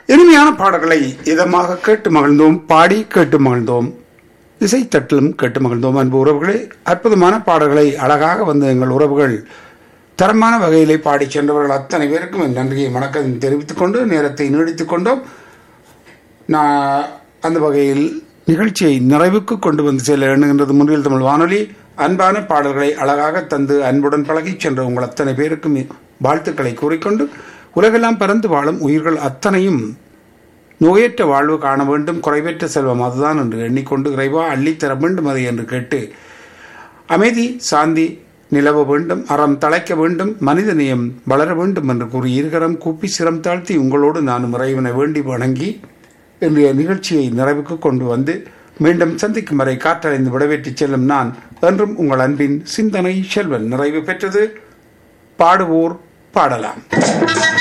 இனிமையான பாடல்களை இதமாக கேட்டு மகிழ்ந்தோம் பாடி கேட்டு மகிழ்ந்தோம் இசைத்தட்டிலும் கேட்டு மகிழ்ந்தோம் அன்பு உறவுகளே அற்புதமான பாடல்களை அழகாக வந்த எங்கள் உறவுகள் தரமான வகையிலே பாடிச் சென்றவர்கள் அத்தனை பேருக்கும் என் நன்றியை வணக்கம் தெரிவித்துக் கொண்டு நேரத்தை நீடித்துக் கொண்டோம் நான் அந்த வகையில் நிகழ்ச்சியை நிறைவுக்கு கொண்டு வந்து செல்ல எண்ணுகின்றது முன்னில் தமிழ் வானொலி அன்பான பாடல்களை அழகாக தந்து அன்புடன் பழகிச் சென்ற உங்கள் அத்தனை பேருக்கும் வாழ்த்துக்களை கூறிக்கொண்டு உலகெல்லாம் பறந்து வாழும் உயிர்கள் அத்தனையும் நோயற்ற வாழ்வு காண வேண்டும் குறைவற்ற செல்வம் அதுதான் என்று எண்ணிக்கொண்டு இறைவா அள்ளித்தர வேண்டும் அதை என்று கேட்டு அமைதி சாந்தி நிலவ வேண்டும் அறம் தழைக்க வேண்டும் மனித நேயம் வளர வேண்டும் என்று கூறி இருகரம் கூப்பி சிரம் தாழ்த்தி உங்களோடு நானும் இறைவனை வேண்டி வணங்கி இன்றைய நிகழ்ச்சியை நிறைவுக்கு கொண்டு வந்து மீண்டும் சந்திக்கும் வரை காற்றடைந்து விடவேற்றி செல்லும் நான் என்றும் உங்கள் அன்பின் சிந்தனை செல்வன் நிறைவு பெற்றது பாடுவோர் பாடலாம்